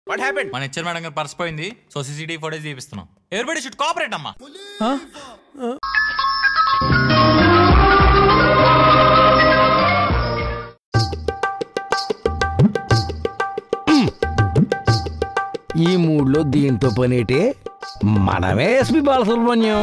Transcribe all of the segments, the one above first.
What happened మన HR madam garu purse పోయింది so CCTV footage చూపిస్తున్నాం ఎవరిబడి షుడ్ కోఆపరేట్ అమ్మా ఈ మూడ్లో దీంతో పనేటే మనమే ఎస్పి బాలసుబ్రహ్మణ్యం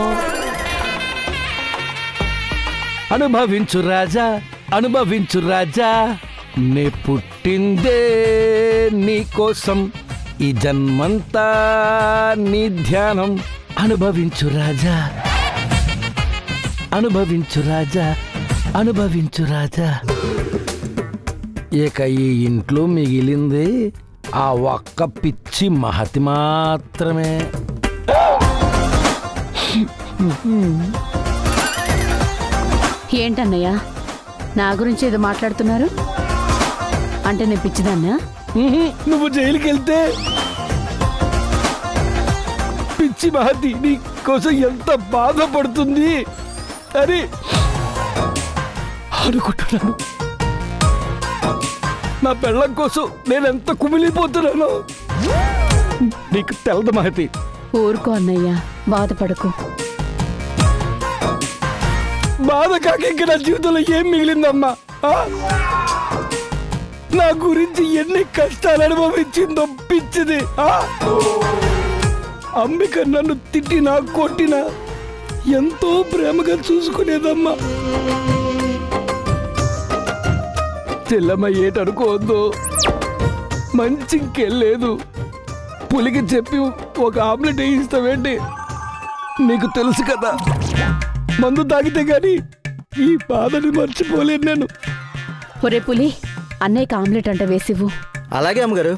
అనుభవించు రాజా అనుభవించు రాజా నే పుట్టిందే నీ కోసం ఈ జన్మంతా నీ ధ్యానం అనుభవించు రాజా అనుభవించు రాజా అనుభవించు రాజా ఇక ఈ ఇంట్లో మిగిలింది ఆ ఒక్క పిచ్చి మహతి మాత్రమే ఏంటన్నయ్య నా గురించి ఏదో మాట్లాడుతున్నారు అంటే నేను పిచ్చిదాన్నా ఉహు, నువ్వు జైలుకి వెళ్తే పిచ్చి మహతి నీ కోసం ఎంత బాధపడుతుంది అని అనుకుంటున్నాను నా పెళ్ళం కోసం నేను ఎంత కుమిలిపోతున్నానో నీకు తెలదు మహతి ఊరుకో అన్నయ్య బాధపడకు బాధ కాక ఇంకా నా జీవితంలో ఏం మిగిలిందమ్మా ఆ? నా గురించి ఎన్ని కష్టాలు అనుభవించిందో పిచ్చిది ఆ? అంబిక నన్ను తిట్టినా కొట్టినా ఎంతో ప్రేమగా చూసుకునేదమ్మా చెల్లమ్మ ఏటనుకోవద్దు మంచి ఇంకెళ్ళలేదు పులికి చెప్పి ఒక ఆమ్లెట్ వేయిస్తావేంటి నీకు తెలుసు కదా మందు తాగితే గాని ఈ బాధని మర్చిపోలేను నేను ఒరే పులి అన్నయ్యకి ఆమ్లెట్ అంట వేసివ్వు అలాగే అమ్మగారు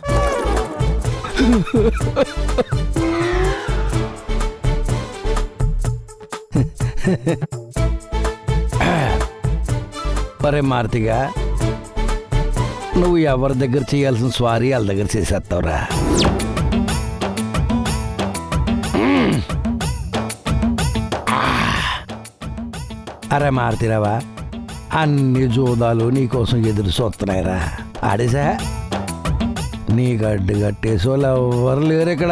పరే మారుతిగా నువ్వు ఎవరి దగ్గర చేయాల్సిన స్వారీ వాళ్ళ దగ్గర చేసేస్తావురా అరే మారుతిరావా అన్ని జోదాలు నీకోసం ఎదురు చూస్తున్నాయిరా ఆడేసా నీ గడ్డు కట్టేసి వాళ్ళు ఎవ్వరు లేరు ఇక్కడ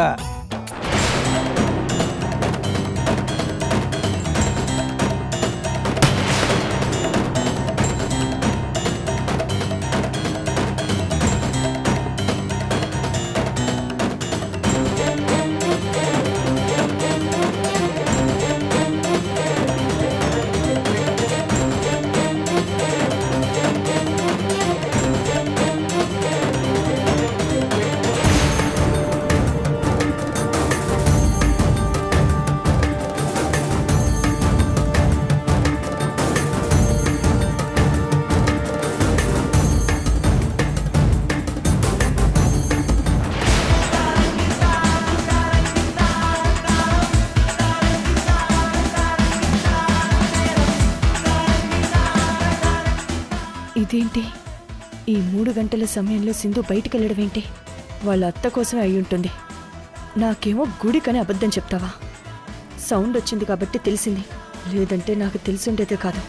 ఇదేంటి ఈ మూడు గంటల సమయంలో సింధు బయటికి వెళ్ళడం ఏంటి వాళ్ళ అత్త కోసమే అయి ఉంటుంది నాకేమో గుడికని అబద్ధం చెప్తావా సౌండ్ వచ్చింది కాబట్టి తెలిసింది లేదంటే నాకు తెలిసుండేదే కాదు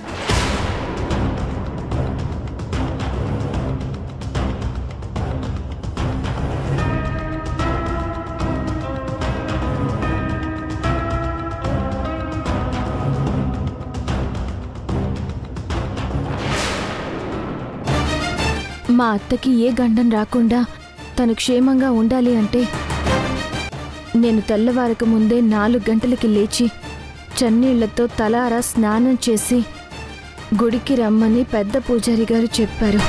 మా అత్తకి ఏ గండం రాకుండా తను క్షేమంగా ఉండాలి అంటే నేను తెల్లవారక ముందే నాలుగు గంటలకి లేచి చన్నీళ్లతో తలారా స్నానం చేసి గుడికి రమ్మని పెద్ద పూజారి గారు చెప్పారు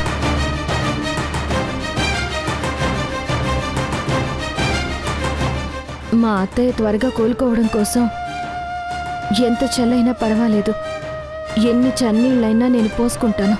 మా అత్తయ్య త్వరగా కోలుకోవడం కోసం ఎంత చల్లైనా పర్వాలేదు ఎన్ని చన్నీళ్ళైనా నేను పోసుకుంటాను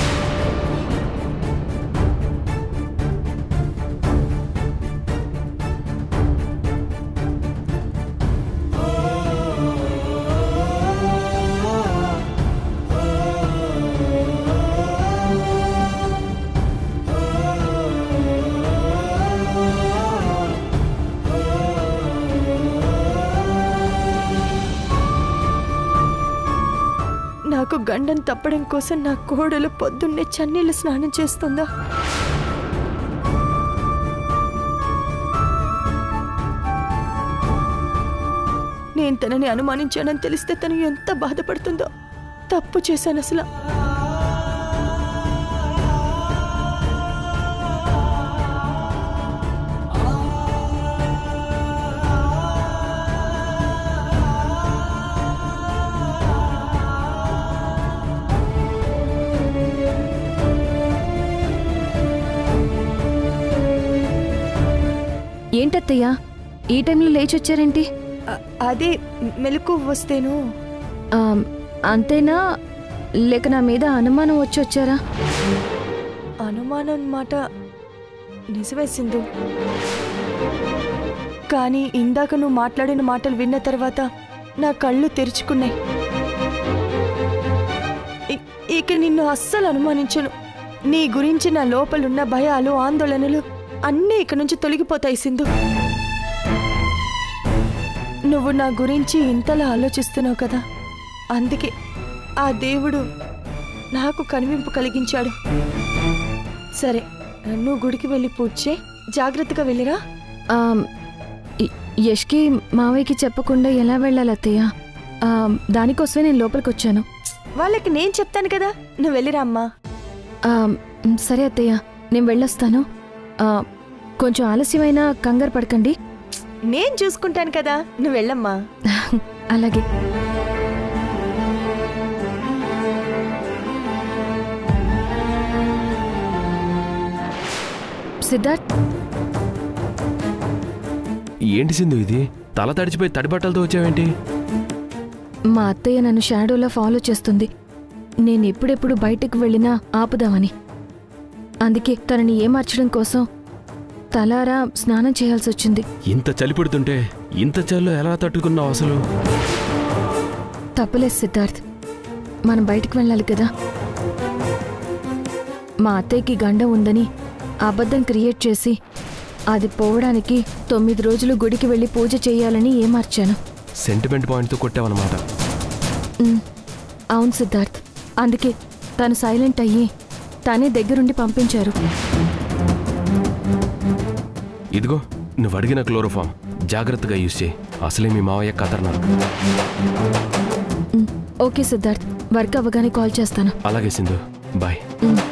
నాకు గండం తప్పడం కోసం నా కోడలు పొద్దున్నే చన్నీళ్ళు స్నానం చేస్తుందా నేను తనని అనుమానించానని తెలిస్తే తను ఎంత బాధపడుతుందో తప్పు చేశాను అసలు ఏంటత్తయ్యా ఈ టైంలో లేచి వచ్చారేంటి అ- అదే మెలకు వస్తేను ఆమ్, అంతేనా లేక నా మీద అనుమానం వచ్చి వచ్చారా అనుమానం మాట నిజమే సింధు కానీ ఇందాక నువ్వు మాట్లాడిన మాటలు విన్న తర్వాత నా కళ్ళు తెరుచుకున్నాయి ఇ- ఇక నిన్ను అస్సలు అనుమానించను నీ గురించి నా లోపలున్న భయాలు ఆందోళనలు అన్నీ ఇక నుంచి తొలగిపోతాయి సింధు నువ్వు నా గురించి ఇంతలా ఆలోచిస్తున్నావు కదా అందుకే ఆ దేవుడు నాకు కనువింపు కలిగించాడు సరే నువ్వు గుడికి వెళ్ళి పూజ చేయి జాగ్రత్తగా వెళ్ళిరా ఆమ్, య- యష్కి మావయ్యకి చెప్పకుండా ఎలా వెళ్ళాలి అత్తయ్య ఆమ్, దానికోసమే నేను లోపలికి వచ్చాను వాళ్ళకి నేను చెప్తాను కదా నువ్వు వెళ్ళిరా అమ్మా ఆమ్, సరే అత్తయ్య నేను వెళ్ళొస్తాను ఆ, కొంచెం ఆలస్యమైనా కంగారు పడకండి నేను చూసుకుంటాను కదా నువ్వు వెళ్ళమ్మా అలాగే సిద్ధార్థ్ ఏంటి సింధు ఇది తల తడిచిపోయి తడి బట్టలతో వచ్చావేంటి మా అత్తయ్య నన్ను షాడోలా ఫాలో చేస్తుంది నేను ఎప్పుడెప్పుడు బయటకు వెళ్ళినా ఆపుదామని అందుకే తనని ఏమార్చడం కోసం తలారా స్నానం చేయాల్సి వచ్చింది ఇంత చలి పెడుతుంటే ఇంత చలిలో ఎలా తట్టుకున్నావు అసలు తప్పలేదు సిద్ధార్థ్ మనం బయటికి వెళ్ళాలి కదా మా అత్తయ్యకి గండం ఉందని అబద్ధం క్రియేట్ చేసి అది పోవడానికి తొమ్మిది రోజులు గుడికి వెళ్ళి పూజ చేయాలని ఏమార్చాను సెంటిమెంట్ పాయింట్తో కొట్టావన్నమాట ఉమ్, అవును సిద్ధార్థ్ అందుకే తను సైలెంట్ అయ్యి తనే దగ్గరుండి పంపించారు ఇదిగో నువ్వు అడిగిన క్లోరోఫామ్ జాగ్రత్తగా యూజ్ చేయి అసలే మీ మావయ్య ఖతర్నాక్ ఉమ్, ఓకే సిద్ధార్థ్ వర్క్ అవ్వగానే కాల్ చేస్తాను అలాగే సింధు బాయ్ ఉమ్.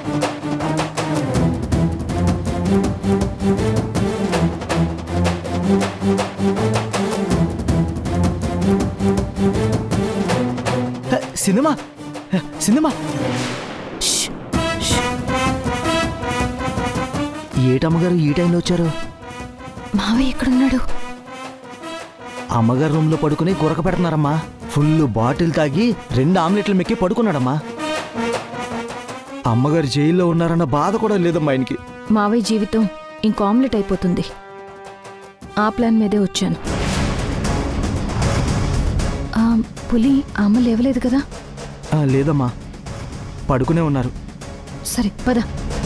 హ, సినిమా హ, సినిమా ఏటమ్మగారు ఈ టైంలో వచ్చారు మావయ్య ఎక్కడున్నాడు అమ్మగారు రూమ్లో పడుకుని గురక పెడుతున్నారమ్మా ఫుల్ బాటిల్ తాగి రెండు ఆమ్లెట్లు మెక్కి పడుకున్నాడమ్మా అమ్మగారు జైల్లో ఉన్నారన్న బాధ కూడా లేదమ్మా ఆయనకి మావయ్య జీవితం ఇంకో ఆమ్లెట్ అయిపోతుంది ఆ ప్లాన్ మీదే వచ్చాను ఆ, పులి అమ్మ లేవలేదు కదా ఆ, లేదమ్మా పడుకునే ఉన్నారు సరే పద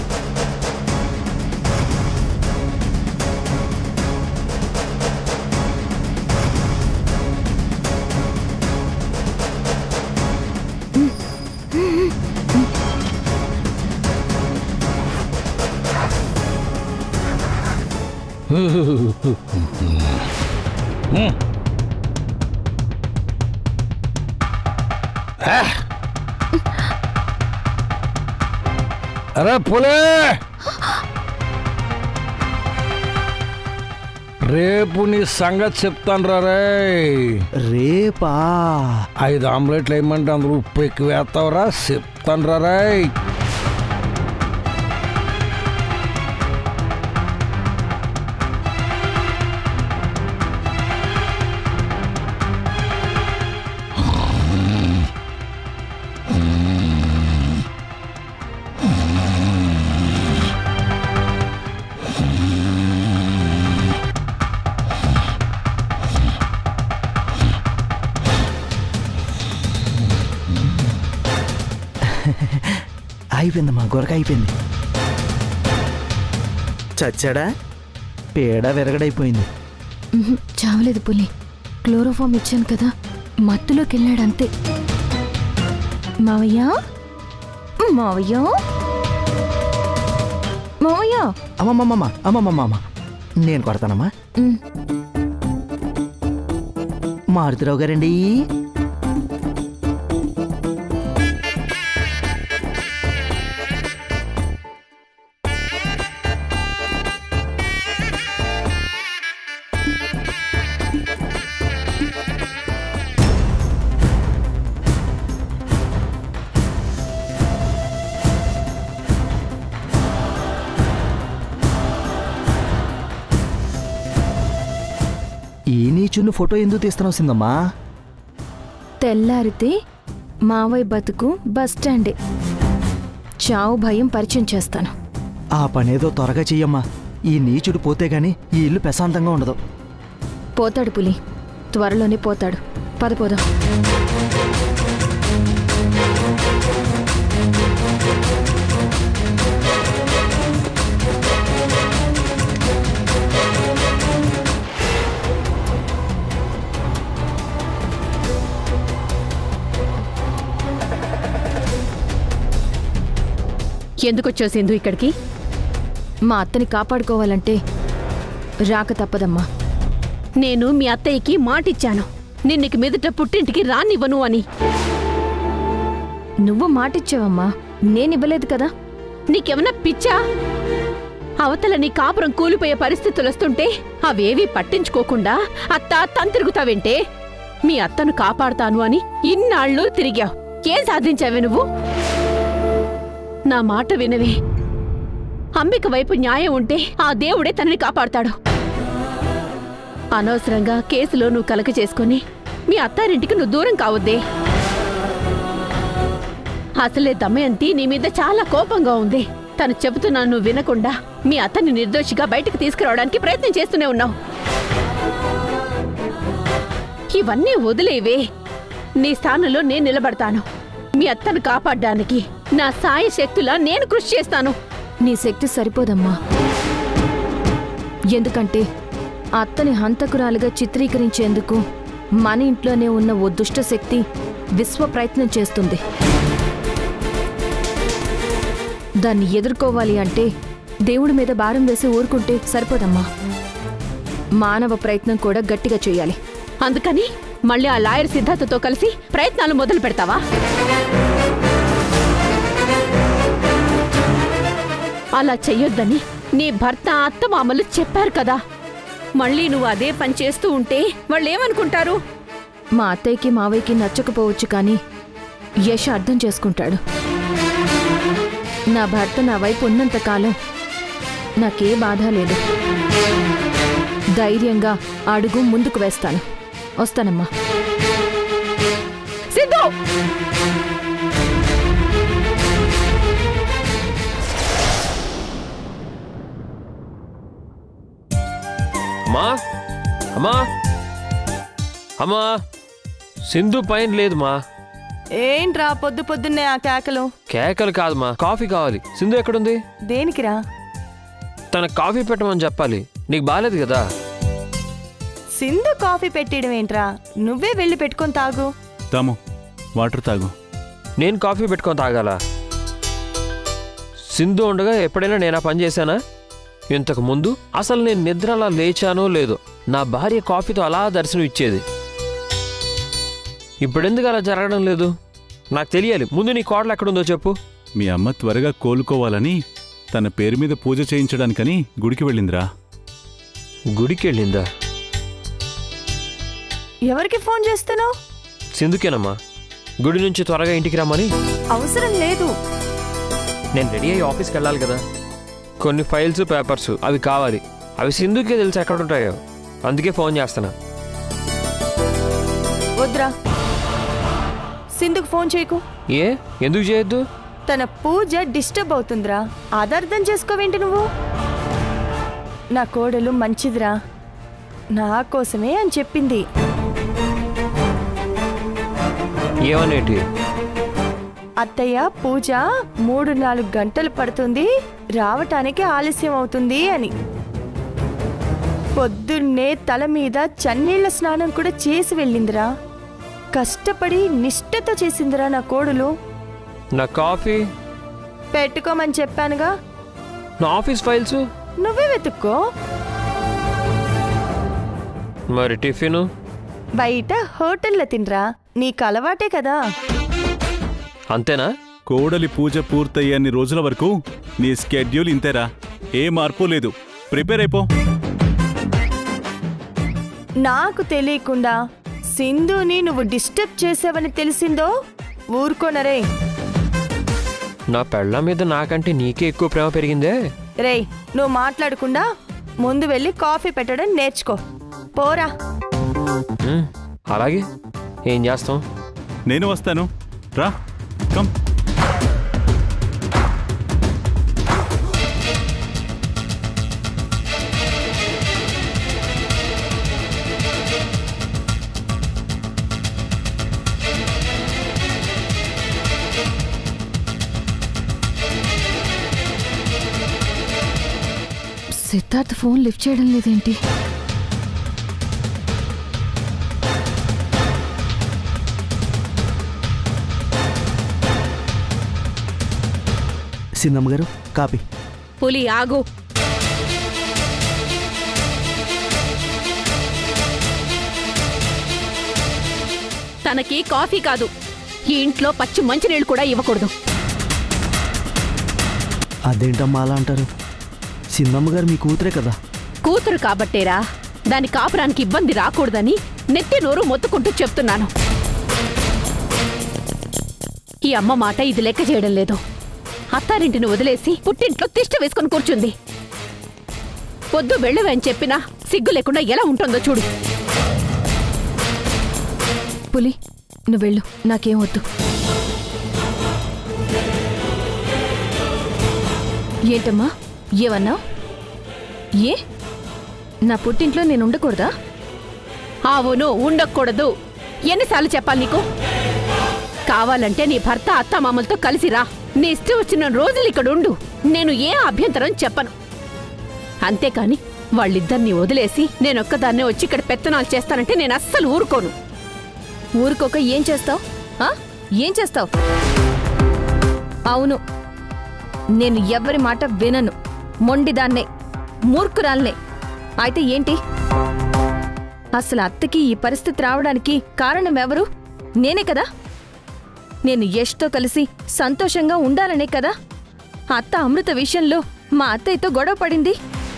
అరే పులే రేపు నీ సంగతి చెప్తాను రా రే రేపా ఐదు ఆమ్లెట్లు వేయమంటే అందులో ఉప్పు ఎక్కువ వేస్తావురా చెప్తాను రా రే అయిపోయిందమ్మా గురక అయిపోయింది చచ్చాడా పేడ విరగడైపోయింది ఉహుం, చావలేదు పులి క్లోరోఫామ్ ఇచ్చాను కదా మత్తులోకి వెళ్ళాడు అంతే మావయ్య మావయ్య మావయ్య అమ్మమ్మమ్మ అమ్మమ్మమ్మ నేను కొడతానమ్మా ఉమ్, మారుతిరావు గారండి ఈ నీచున్న ఫోటో ఎందుకు తీస్తున్నావు సిందమ్మా తెల్లారితే మావయ్య బతుకు బస్ స్టాండే చావు భయం పరిచయం చేస్తాను ఆ పనేదో త్వరగా చెయ్యమ్మా ఈ నీచుడు పోతే గాని ఈ ఇల్లు ప్రశాంతంగా ఉండదు పోతాడు పులి త్వరలోనే పోతాడు పదపోదాం ఎందుకు వచ్చావు సింధు ఇక్కడికి మా అత్తని కాపాడుకోవాలంటే రాక తప్పదమ్మా నేను మీ అత్తయ్యకి మాటిచ్చాను నిన్నకి మీదట పుట్టింటికి రానివ్వను అని నువ్వు మాటిచ్చావమ్మా నేనివ్వలేదు కదా నీకేమన్నా పిచ్చా అవతల నీ కాపురం కూలిపోయే పరిస్థితులు వస్తుంటే అవేవీ పట్టించుకోకుండా అత్త తను తిరుగుతావేంటే మీ అత్తను కాపాడుతాను అని ఇన్నాళ్ళు తిరిగావు ఏం సాధించావే నువ్వు నా మాట వినవే అంబిక వైపు న్యాయం ఉంటే ఆ దేవుడే తనని కాపాడతాడు అనవసరంగా కేసులో నువ్వు కలక చేసుకొని మీ అత్తారింటికి నువ్వు దూరం కావద్దే అసలే దమయంతి నీ మీద చాలా కోపంగా ఉంది తను చెబుతున్నా నువ్వు వినకుండా మీ అత్తని నిర్దోషిగా బయటకు తీసుకురావడానికి ప్రయత్నం చేస్తూనే ఉన్నావు ఇవన్నీ వదిలేవే నీ స్థానంలో నేను నిలబడతాను మీ అత్తను కాపాడడానికి నా సాయ శక్తులా నేను కృషి చేస్తాను నీ శక్తి సరిపోదమ్మా ఎందుకంటే అత్తని హంతకురాలుగా చిత్రీకరించేందుకు మన ఇంట్లోనే ఉన్న ఓ దుష్ట శక్తి విశ్వ ప్రయత్నం చేస్తుంది దాన్ని ఎదుర్కోవాలి అంటే దేవుడి మీద భారం వేసి ఊరుకుంటే సరిపోదమ్మా మానవ ప్రయత్నం కూడా గట్టిగా చేయాలి అందుకని మళ్ళీ ఆ లాయర్ సిద్ధార్థతో కలిసి ప్రయత్నాలు మొదలు పెడతావా అలా చెయ్యొద్దని నీ భర్త అత్త మామలు చెప్పారు కదా మళ్ళీ నువ్వు అదే పని చేస్తూ ఉంటే వాళ్ళు ఏమనుకుంటారు మా అత్తయ్యకి మావయ్యకి నచ్చకపోవచ్చు కానీ యశ్ అర్థం చేసుకుంటాడు నా భర్త నా వైపు ఉన్నంత కాలం నాకే బాధ లేదు ధైర్యంగా అడుగు ముందుకు వేస్తాను వస్తానమ్మా సిద్ధు అమ్మా అమ్మా అమ్మా సింధు పైన లేదుమా ఏంట్రా పొద్దు పొద్దున్నే ఆ కేకలు కేకలు కాదుమా కాఫీ కావాలి సింధు ఎక్కడుంది దేనికిరా తన కాఫీ పెట్టమని చెప్పాలి నీకు బాలేదు కదా సింధు కాఫీ పెట్టియడం ఏంట్రా నువ్వే వెళ్ళి పెట్టుకొని తాగు తాము వాటర్ తాగు నేను కాఫీ పెట్టుకొని తాగాల సింధు ఉండగా ఎప్పుడైనా నేను ఆ పని చేశానా ఇంతకు ముందు అసలు నేను నిద్ర అలా లేచానో లేదో నా భార్య కాఫీతో అలా దర్శనం ఇచ్చేది ఇప్పుడెందుకు అలా జరగడం లేదు నాకు తెలియాలి ముందు నీ కోడలు ఎక్కడుందో చెప్పు మీ అమ్మ త్వరగా కోలుకోవాలని తన పేరు మీద పూజ చేయించడానికని గుడికి వెళ్ళిందిరా గుడికి వెళ్ళిందా ఎవరికి ఫోన్ చేస్తున్నావు సింధుకేనమ్మా గుడి నుంచి త్వరగా ఇంటికి రమ్మని అవసరం లేదు నేను రెడీ అయ్యి ఆఫీస్కి వెళ్ళాలి కదా కొన్ని ఫైల్స్ పేపర్స్ అవి కావాలి అవి సింధుకే తెలిసి ఎక్కడ ఉంటాయో అందుకే ఫోన్ చేస్తున్నా వద్దురా సింధుకు ఫోన్ చేయకు ఏ ఎందుకు చేయొద్దు తన పూజ డిస్టర్బ్ అవుతుందిరా అది అర్థం చేసుకోవేంటి నువ్వు నా కోడలు మంచిదిరా నా కోసమే అని చెప్పింది ఏమనేటి అత్తయ్య పూజ మూడు నాలుగు గంటలు పడుతుంది రావటానికి ఆలస్యం అవుతుంది అని పొద్దున్నే తల మీద చన్నీళ్ల స్నానం కూడా చేసి వెళ్ళిందిరా కష్టపడి నిష్ఠతో చేసిందిరా నా కోడలు నా కాఫీ పెట్టుకోమని చెప్పానుగా నా ఆఫీస్ ఫైల్స్ నువ్వే వెతుక్కో మరి టిఫిన్ బయట హోటల్లో తినరా నీకు అలవాటే కదా అంతేనా కోడలి పూజ పూర్తయ్యన్ని రోజుల వరకు నీ స్కెడ్యూల్ ఇంతేరా ఏ మార్పు లేదు ప్రిపేర్ అయిపో నాకు తెలియకుండా సింధుని నువ్వు డిస్టర్బ్ చేసావని తెలిసిందో ఊరుకోనరే నా పెళ్ళ మీద నాకంటే నీకే ఎక్కువ ప్రేమ పెరిగిందే రేయ్ నువ్వు మాట్లాడకుండా ముందు వెళ్ళి కాఫీ పెట్టడం నేర్చుకో పోరా ఉమ్, అలాగే ఏం చేస్తాం నేను వస్తాను రా కమ్ సిద్ధార్థ్ ఫోన్ లిఫ్ట్ చేయడం లేదేంటి సింధమ్మ గారు కాపీ పులి ఆగు తనకి కాఫీ కాదు ఈ ఇంట్లో పచ్చి మంచినీళ్ళు కూడా ఇవ్వకూడదు అదేంటమ్మా అలా అంటారు సింధమ్మ గారు మీ కూతురే కదా కూతురు కాబట్టేరా దాని కాపురానికి ఇబ్బంది రాకూడదని నెత్తి నోరు మొత్తుకుంటూ చెప్తున్నాను ఈ అమ్మ మాట ఇది లెక్క చేయడం లేదు అత్తారింటిని వదిలేసి పుట్టింట్లో తిష్ట వేసుకొని కూర్చుంది పొద్దు వెళ్ళవే అని చెప్పినా సిగ్గు లేకుండా ఎలా ఉంటుందో చూడు పులి నువ్వు వెళ్ళు నాకేం వద్దు ఏంటమ్మా ఏమన్నావు ఏ నా పుట్టింట్లో నేను ఉండకూడదా అవును ఉండకూడదు ఎన్నిసార్లు చెప్పాలి నీకు కావాలంటే నీ భర్త అత్తమామలతో కలిసి రా నీ ఇష్టం వచ్చిన రోజులు ఇక్కడ ఉండు నేను ఏ అభ్యంతరం చెప్పను అంతేకాని వాళ్ళిద్దరిని వదిలేసి నేనొక్కదాన్నే వచ్చి ఇక్కడ పెత్తనాలు చేస్తానంటే నేను అస్సలు ఊరుకోను ఊరుకోక ఏం చేస్తావు ఏం చేస్తావు అవును నేను ఎవరి మాట వినను మొండిదాన్నే మూర్ఖురాల్నే అయితే ఏంటి అసలు అత్తకి ఈ పరిస్థితి రావడానికి కారణం ఎవరు నేనే కదా నేను యష్తో కలిసి సంతోషంగా ఉండాలనే కదా అత్త అమృత విషయంలో మా అత్తయ్యతో గొడవ పడింది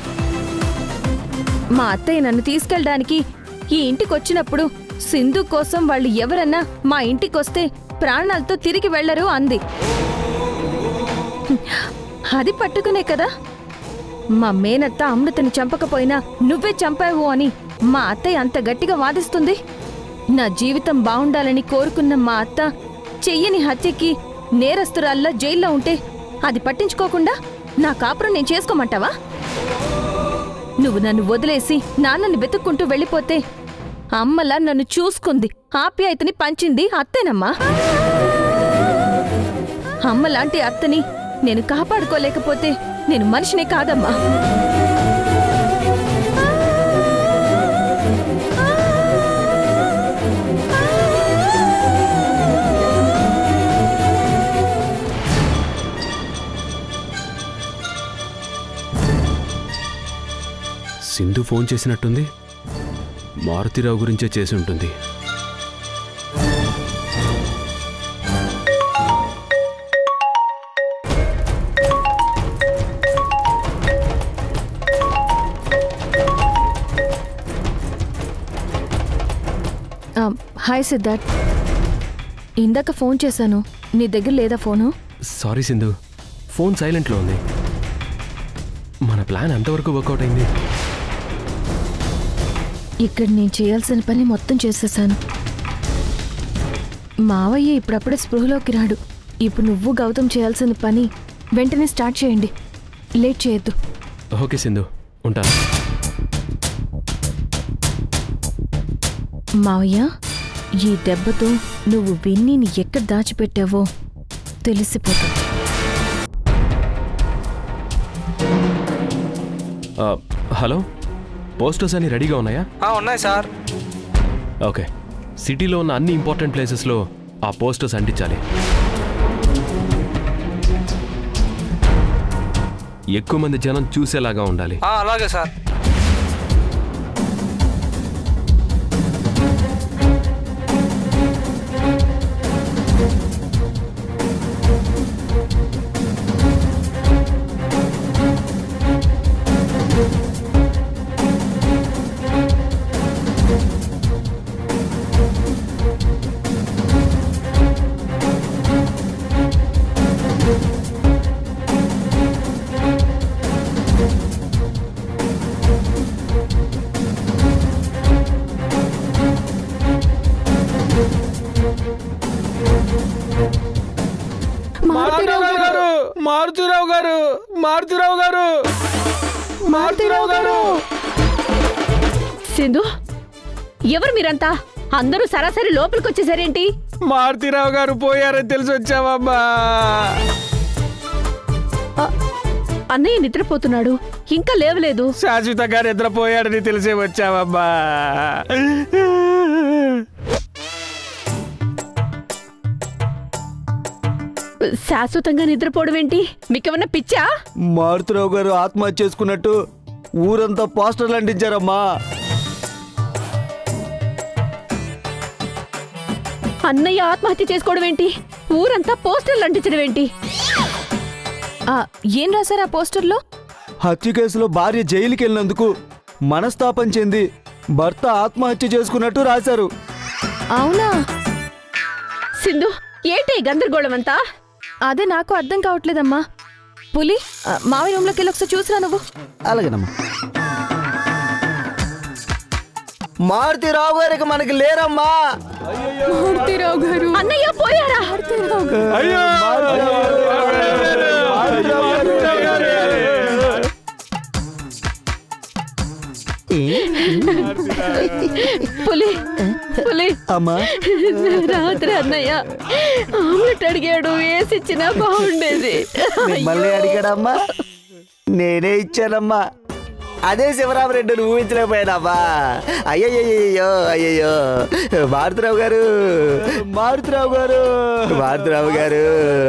మా అత్తయ్య నన్ను తీసుకెళ్ళడానికి ఈ ఇంటికొచ్చినప్పుడు సింధు కోసం వాళ్ళు ఎవరన్నా మా ఇంటికొస్తే ప్రాణాలతో తిరిగి వెళ్లరు అంది అది పట్టుకునే కదా మా మేనత్త అమృతని చంపకపోయినా నువ్వే చంపావు అని మా అత్తయ్య అంత గట్టిగా వాదిస్తుంది నా జీవితం బావుండాలని కోరుకున్న మా అత్త చెయ్యని హత్యకి నేరస్తురాల్లా జైల్లో ఉంటే అది పట్టించుకోకుండా నా కాపురం నేను చేసుకోమంటావా నువ్వు నన్ను వదిలేసి నాన్నని వెతుక్కుంటూ వెళ్ళిపోతే అమ్మలా నన్ను చూసుకుంది ఆప్యాయతని పంచింది అత్తేనమ్మా అమ్మలాంటి అత్తని నేను కాపాడుకోలేకపోతే నేను మనిషినే కాదమ్మా సింధు ఫోన్ చేసినట్టుంది మారుతిరావు గురించే చేసి ఉంటుంది ఆ, హాయ్ సిద్ధార్థ్ ఇందాక ఫోన్ చేశాను నీ దగ్గర లేదా ఫోను సారీ సింధు ఫోన్ సైలెంట్లో ఉంది మన ప్లాన్ ఎంతవరకు వర్కౌట్ అయింది ఇక్కడ నేను చేయాల్సిన పని మొత్తం చేసేసాను మావయ్య ఇప్పుడప్పుడే స్పృహలోకి రాడు ఇప్పుడు నువ్వు గౌతమ్ చేయాల్సిన పని వెంటనే స్టార్ట్ చేయండి లేట్ చేయొద్దు ఓకే సింధు ఉంటాను మావయ్య ఈ దెబ్బతో నువ్వు విన్నీని ఎక్కడ దాచిపెట్టావో తెలిసిపోతుంది ఆ, హలో పోస్టర్స్ అన్ని రెడీగా ఉన్నాయా ఉన్నాయి సార్ ఓకే సిటీలో ఉన్న అన్ని ఇంపార్టెంట్ ప్లేసెస్లో ఆ పోస్టర్స్ అంటించాలి ఎక్కువ మంది జనం చూసేలాగా ఉండాలి అలాగే సార్ మారుతిరావు గారు మారుతిరావు గారు మారుతిరావు గారు సింధు ఎవరు మీరంతా అందరూ సరాసరి లోపలికి వచ్చేసారేంటి మారుతిరావు గారు పోయారని తెలిసి వచ్చావమ్మా అన్నయ్య నిద్రపోతున్నాడు ఇంకా లేవలేదు శాశ్వత గారు నిద్రపోయాడని తెలిసే వచ్చావమ్మా శాశ్వతంగా నిద్రపోవడం ఏంటి మీకేమన్నా పిచ్చా మారుతిరావు గారు ఆత్మహత్య చేసుకున్నట్టు ఊరంతా పోస్టర్లు అంటించారమ్మా అన్నయ్య ఆత్మహత్య చేసుకోవడం ఏంటి ఊరంతా పోస్టర్లు అంటించడం ఏంటి ఆ, ఏం రాశారు ఆ పోస్టర్లో హత్య కేసులో భార్య జైలుకి వెళ్ళినందుకు మనస్తాపం చెంది భర్త ఆత్మహత్య చేసుకున్నట్టు రాశారు అవునా సింధు ఏంటి ఈ గందరగోళం అంతా అదే నాకు అర్థం కావట్లేదమ్మా పులి ఆ, మావి రూమ్లోకి వెళ్ళి ఒకసారి చూసిరా నువ్వు అలాగేనమ్మా మారుతిరావు గారికి మనకి లేరమ్మా మూర్తిరావు గారు అన్నయ్య పోయారా అయ్యో పులి పులి అమ్మా రాత్రి అన్నయ్య ఆమ్లెట్ అడిగాడు వేసిచ్చినా బాగుండేది మిమ్మల్ని అడిగాడమ్మా నేనే ఇచ్చానమ్మా అదే శివరామరెడ్డి నువ్వు ఊహించలేకపోయాడమ్మా అయ్యయ్యో అయ్యయ్యో మారుతిరావు గారు మారుతిరావు గారు మారుతిరావు గారు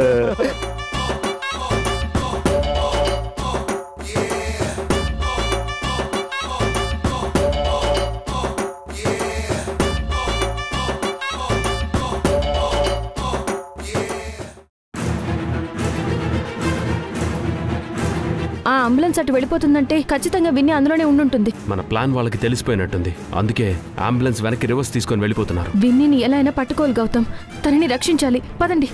ఆ అంబులెన్స్ అటు వెళ్ళిపోతుందంటే ఖచ్చితంగా విన్ని అందులోనే ఉండుంటుంది మన ప్లాన్ వాళ్ళకి తెలిసిపోయినట్టుంది అందుకే అంబులెన్స్ వెనక్కి రివర్స్ తీసుకొని వెళ్ళిపోతున్నారు విన్నీని ఎలా అయినా పట్టుకోవాలి గౌతమ్ తనని రక్షించాలి పదండి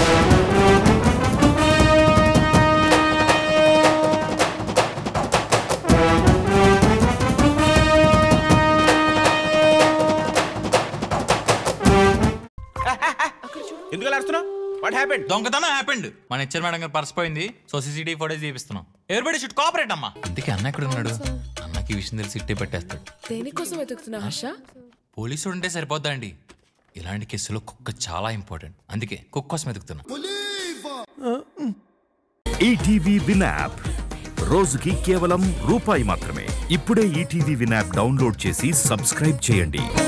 ఎందుకు అరుస్తున్నావు వాట్ హ్యాపెండ్ దొంగతనం హ్యాపెండ్ మన హెచ్ఆర్ మేడం గారు పర్స్ పోయింది సో సీసీటీవీ ఫోటేజ్ చూపిస్తున్నాం ఎవరిబడి షుడ్ కోఆపరేట్ అమ్మా ఇంతకీ అన్న ఎక్కడ ఉన్నాడు అన్నకి ఈ విషయం తెలిసి ఇట్టే పెట్టేస్తాడు దేనికోసం వెతుకుతున్నా హర్ష పోలీసుడు ఉంటే సరిపోద్దా అండి ఇలాంటి కేసులో కుక్క చాలా ఇంపార్టెంట్ అందుకే కుక్క కోసం వెతుకుతున్నా ఈటీవీ విన్ యాప్ రోజుకి కేవలం రూపాయి మాత్రమే ఇప్పుడే ఈటీవీ విన్ యాప్ డౌన్లోడ్ చేసి సబ్స్క్రైబ్ చేయండి